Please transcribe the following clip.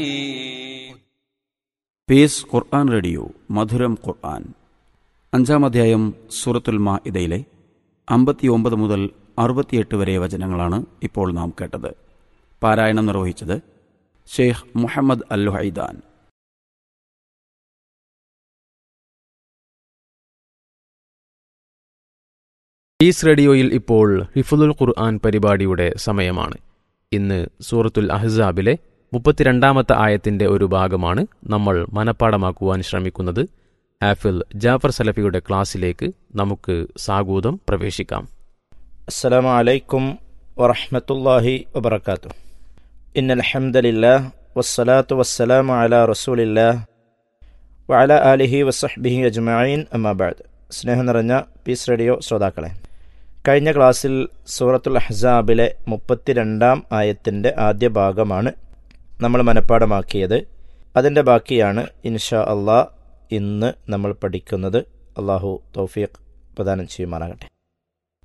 piece ഖുർആൻ radio മധുരം ഖുർആൻ അഞ്ചാം അധ്യായം സൂറത്തുൽ മാ ഇതയിലെ അമ്പത്തിയൊമ്പത് മുതൽ അറുപത്തിയെട്ട് വരെ വചനങ്ങളാണ് ഇപ്പോൾ നാം കേട്ടത് പാരായണം നിർവഹിച്ചത് Sheikh Muhammad al Haidan peace റേഡിയോയിൽ ഇപ്പോൾ ഹിഫുദുൽ ഖുർആൻ പരിപാടിയുടെ സമയമാണ് ഇന്ന് സൂറത്തുൽ അഹ്സാബിലെ മുപ്പത്തിരണ്ടാമത്തെ ആയത്തിന്റെ ഒരു ഭാഗമാണ് നമ്മൾ മനഃപ്പാടമാക്കുവാൻ ശ്രമിക്കുന്നത് ഹാഫിൽ ജാഫർ സലഫിയുടെ ക്ലാസ്സിലേക്ക് നമുക്ക് സാഗൂതം പ്രവേശിക്കാം السلام عليكم ورحمة الله وبركاته إن الحمد لله والصلاة والسلام على رسول الله وعلى آله وصحبه أجمعين أما بعد സ്നേഹം നിറഞ്ഞ പീസ് റേഡിയോ ശ്രോതാക്കളെ കഴിഞ്ഞ ക്ലാസ്സിൽ സൂറത്തുൽ അഹ്സാബിലെ മുപ്പത്തിരണ്ടാം ആയത്തിൻ്റെ ആദ്യ ഭാഗമാണ് നമ്മൾ മനഃപ്പാടമാക്കിയത് അതിൻ്റെ ബാക്കിയാണ് ഇൻഷാ അള്ളാ ഇന്ന് നമ്മൾ പഠിക്കുന്നത് അള്ളാഹു തൗഫീഖ് പ്രദാനം ചെയ്യുമാറാകട്ടെ